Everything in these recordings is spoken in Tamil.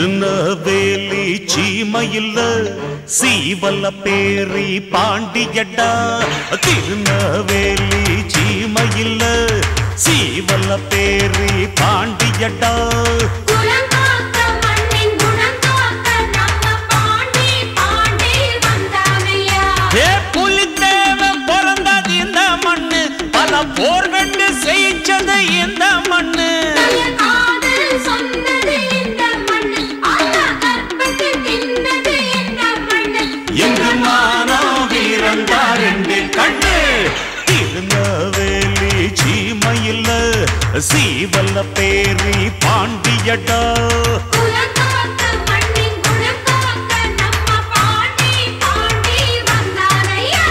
திருநவேலி சீமையில் சீவல்ல பேரி பாண்டியடா திருநவேலி சீமையில் சீவல்ல பேரி பாண்டியடா குலங்காக்க மண்ணின் குணங்காக்க நம்ம பாண்டி பாண்டி வந்தானையா ஏ புலித்தேவன் பிறந்தது இந்த மண்ணு பல போர் கண்டு செய்ச்சது இந்த மண்ணு தய காதல் சொன்னது இந்த மண்ணு ஆனா கற்பத்து தின்னது இந்த மண்ணு எங்கு மானோ வீரந்தா ரெண்டு கண்ணு திருநவேலி சீமையில் சீவல்ல பேரி பாண்டியடா குலங்காக்க மண்ணின் குணங்காக்க நம்ம பாண்டி பாண்டி வந்தானையா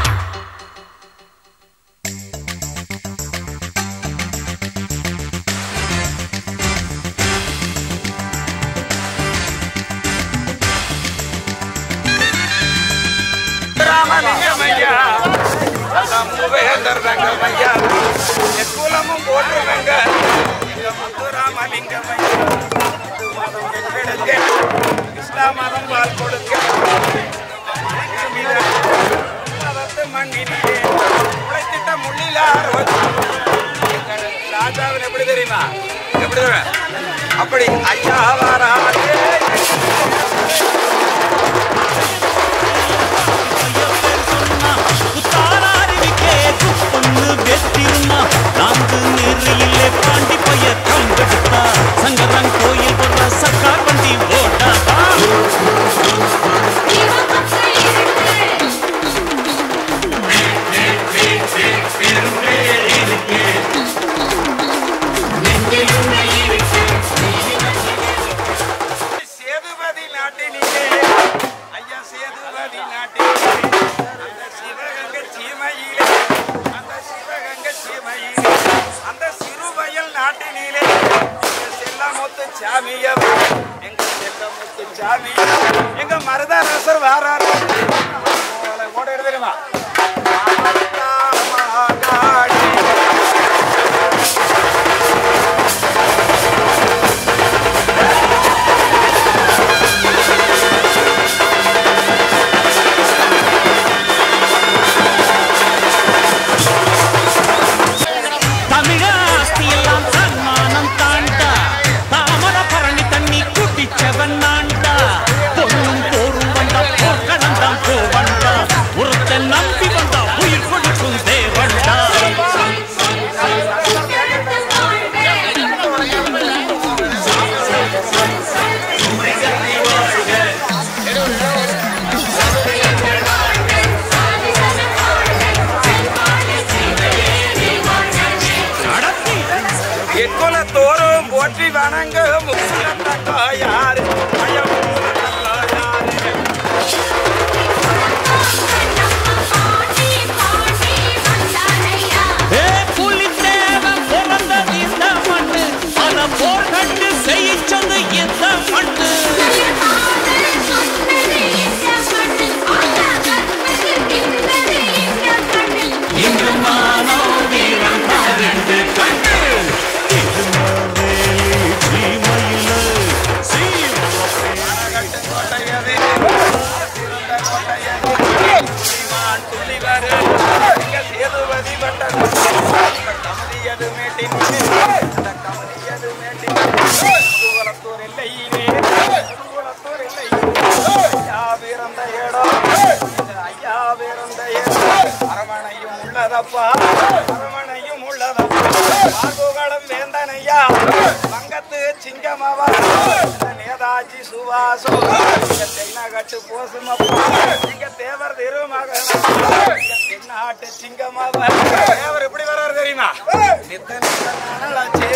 ராமலிங்கமையா மூவேந்தர் ரங்கமையா குலமும் போற்றுவங்க எங்க முத்து ராமலிங்கமையா இந்து மதம் எங்களுக்கு இஸ்லாம் மதம் பால் கொடுக்க மதத்து மண்ணிலே உழைத்திட்ட முள்ளிலார் ராஜாவில் எப்படி தெரியுமா எப்படி தெரியுமா? அப்படி ஐயா வாராதே புத்தாராருவிக்கே குப்பொண்ணு வெற்றிருந்தா நான்கு நேரிலே பாண்டி பைய கம்பெடுத்தா சங்கரன் கோயில் போடுற சர்க்கார் வண்டி ஓட்டாதா இவங்க இருக்கு சேதுபதி நாட்டினிலே ஐயா சேதுபதி நாட்டினிலே அந்த சிவகங்கை சீமையிலே அந்த சிவகங்கை சீமையிலே அந்த சிறுவயல் நாட்டினிலே எங்க செல்லமுத்து சாமியம் எங்க செல்லமுத்து சாமி எங்க மருதரசர் வாரார் ஓட தெரியுமா மாகாணி தமிழாஸ்தியெல்லாம் சன்மானம் தாண்டா தாமர பரணி தண்ணி குட்டிச்சவன் நாண்டா பொண்ணும் போரும் வந்தா போர்க்களந்தான் போவண்டா ஒருத்தன் நம்பி வந்தா உயிர் கொடுக்கும் தேவண்டா நடத்தி எக்குலத்தோறும் போற்றி வணங்க முக்குலத்தக்கா யாரு மயமுலத்தக்கா யாரு பாண்டி பாண்டி வந்தானையா ஏ புலித்தேவன் பிறந்தது இந்த மண்ணு பல போர் கண்டு செய்யிச்சது இந்த மண்ணு தய காதல் சொன்னது இந்த மண்ணு ஆனா கற்பத்து தின்னது இந்த மண்ணு இங்கு மானோ வீரன் ரெண்டு கண்ணு திருநவேலி சீமையில் கட்டு கொட்டையதே சிறந்த கொட்டையதே புலிமான் துள்ளி வரு இங்க சேதுபதி வட்டன் அந்த கமலியது மேட்டின் அந்த கமலியது மேட்டின் முதுகுளத்தூர் எல்லையிலே முதுகுளத்தூர் எல்லையிலே ஐயா பிறந்த இடம் இந்த ஐயா பிறந்த இடம் அரமனையும் உள்ளதப்பா அரமனையும் உள்ளதப்பா பார்வோகளம் வேந்தனையா வங்கத்து சிங்கமவா இந்த நேதாஜி சுவாசோ இங்க தென்னகட்டு போசுமப்பா இங்க தேவர் திருமகன் இங்க தென்னாட்டு சிங்கமவா தேவர் எப்படி வர்றாரு தெரியுமா நித்த நித்த நாளாச்சே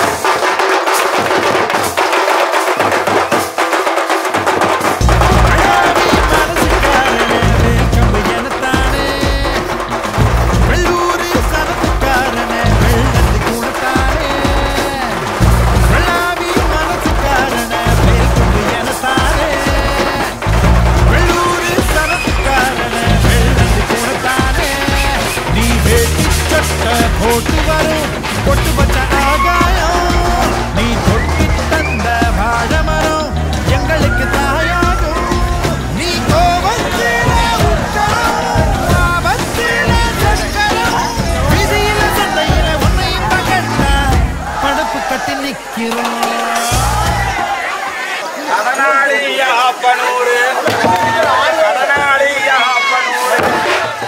வெள்ளூரு சரத்துக்காரனே வெள்ளத்து கூடத்தானே வெள்ளாவி மனசுக்காரனே வேல்குண்டு எனத்தானே வெள்ளூரு சரத்துக்காரனே வெள்ளத்து கூடத்தானே நீ வேட்டி சட்ட போட்டு வரும் பொட்டு பச்ச ஆகாயம் நீ தொட்டி தந்த வாழ மரம்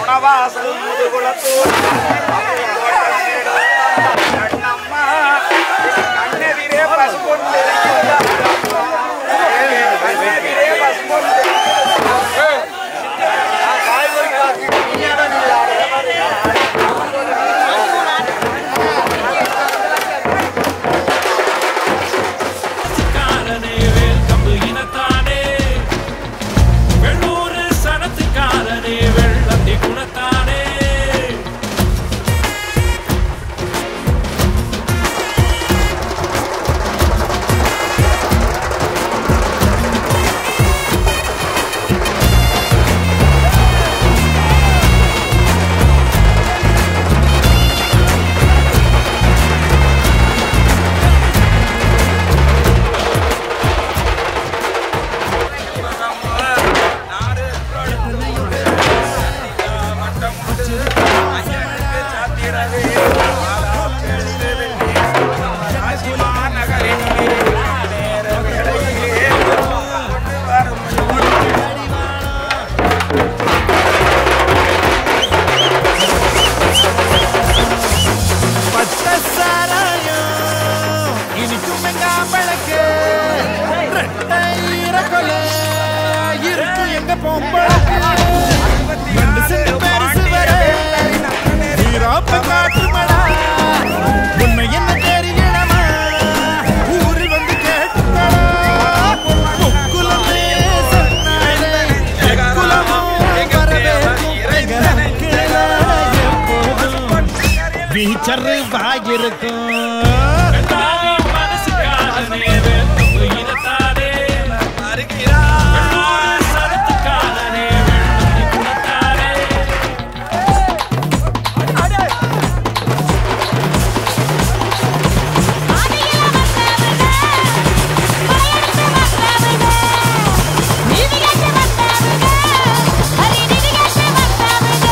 குணவாசல் முதுகுலத்தூர் கண்ணம்மா கண்ணெதிரே பசு கொண்டு கண்ணெதிரே பசு கொண்டு காரனே வேல் கம்பு இனத்தானே வெள்ளூர் சனத்துக்காரனே வெள்ளத்தி குணத்தானே பச்சை சாராயம் இனிக்கும் வெங்காம்பழக்கு ரெட்டை ஈரக்கொலை இருக்கும் எங்க பொம்பளக்கு ரெண்டு செண்டு பெருசு வர வீராப்ப காற்று மடா உண்மை என்ன தெரியணுமா ஊரில் வந்து கேட்டுக்கடா முக்குலம் சொன்னாலே எக்குலமும் வரவேற்கும் எங்க கிளை எப்போதும் வீச்சரு வாயிருக்கும் வெள்ளாவி மனசுக்காரனே வேல் கம்பு இனத்தானே வெள்ளூர் சனத்துக்காரனே வெள்ளத்தி குணத்தானே ஆதியில வந்தவங்க படையெடுத்து வந்தவங்க நீதி கட்டு வந்தவங்க ஹரி நிதி கட்டு வந்தவங்க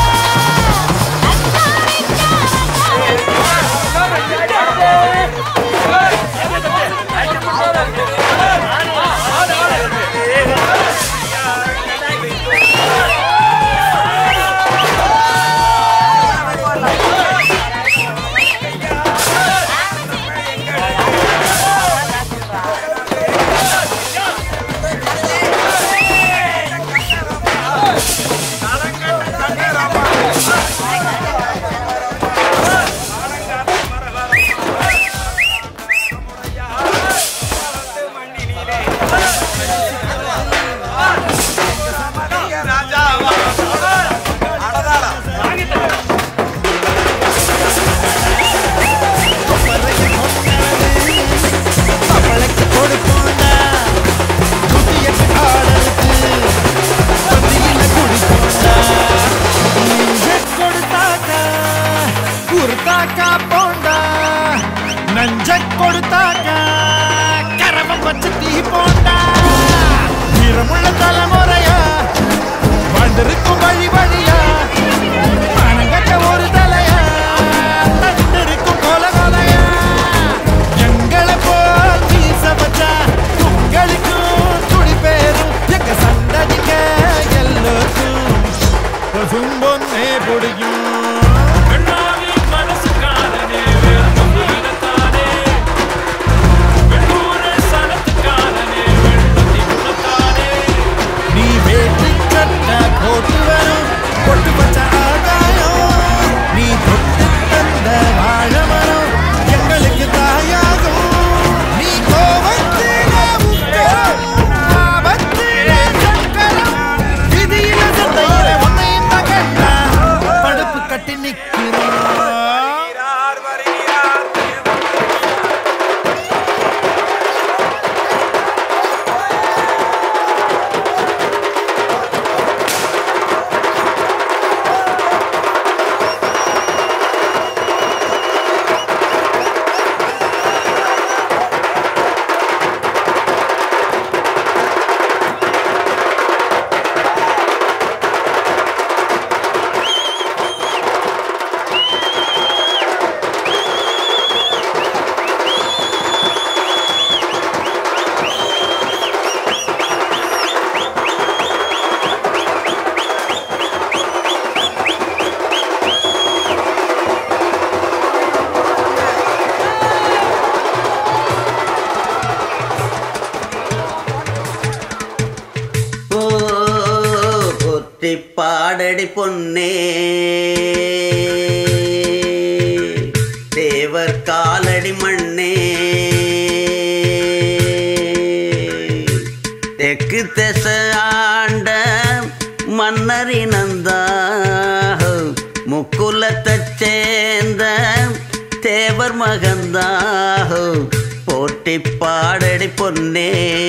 அவளுக்கு கொடுப்போண்டா குட்டியக்கு ஆடலுக்கு பந்தியில குடிப்போண்டா நீங்க கொடுத்தாக்கா குறுத்தாக்கா போண்டா நஞ்ச கொடுத்தாக்கா கரவம் வச்சு தீ போண்டா வீரமுள்ள தலைமுறையா வாழ்ந்திருக்கும் வழி வழியா பணங்கட்ட ஒரு தலையா தந்திருக்கும் கொல கொலையா எங்களை போல் வீச வச்சா உங்களுக்கும் துடி பேரும் எங்க சந்ததிக்க எல்லோருக்கும் பசும்பொன்னே பிடிக்கும் வெள்ளாவி மனசுக்காரனே வேல் கம்பு இனத்தானே வெள்ளூர் சனத்துக்காரனே வெள்ளத்தி குணத்தானே நீ வேட்டி சட்ட போட்டு வரும் பொட்டு வச்ச ஆதாயம் நீ தொட்டு தந்த வாழ மரம் எங்களுக்கு தாயாகும் நீ கோபத்தில உக்கரம், ஆபத்தில சக்கரம், விதியில சந்தையில உன்னையும் தான் கண்டா, படுப்பு கட்டி நிக்கிறோம் பாடடி பொன்னே தேவர் காலடி மண்ணே தெற்கு திச ஆண்ட மன்னரினந்தா முக்குலத்தைச் சேர்ந்த தேவர் மகந்தாஹோ போட்டி பாடடி பொன்னே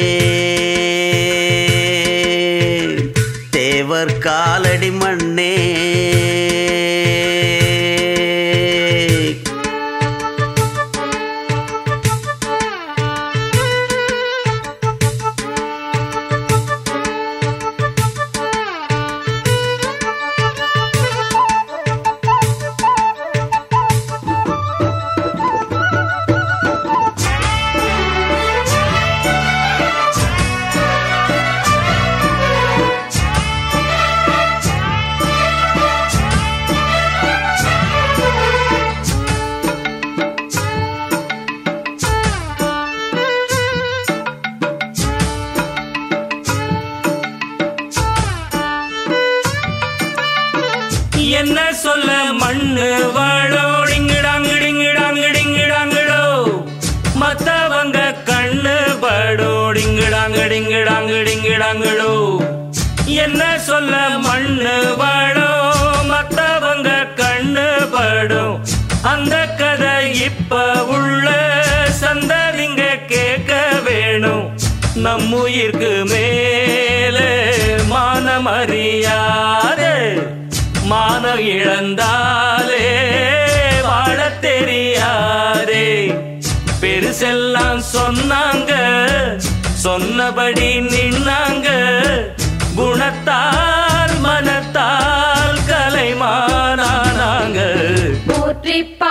தேவர் காலடி மண்ணே என்ன சொல்ல மண்ணு வாழோ டிங்கிடாங்கிடிங்கிடாங்கிடிங்கிடாங்கிடோ மத்தவங்க கண்ணு படோ டிங்கிடாங்கிடிங்கிடாங்கிடிங்கிடாங்கிடோ என்ன சொல்ல மண்ணு வாழோ மத்தவங்க கண்ணு படும் அந்த கதை இப்ப உள்ள சந்ததிங்க கேட்க வேணும் நம்முயிர்க்கு மேலே மானமறியாதே மானம் இழந்தாலே வாழத் தெரியாதே பெருசெல்லாம் சொன்னாங்க சொன்னபடி நின்னாங்க குணத்தால் மனத்தால் கலைமானாங்க போற்றி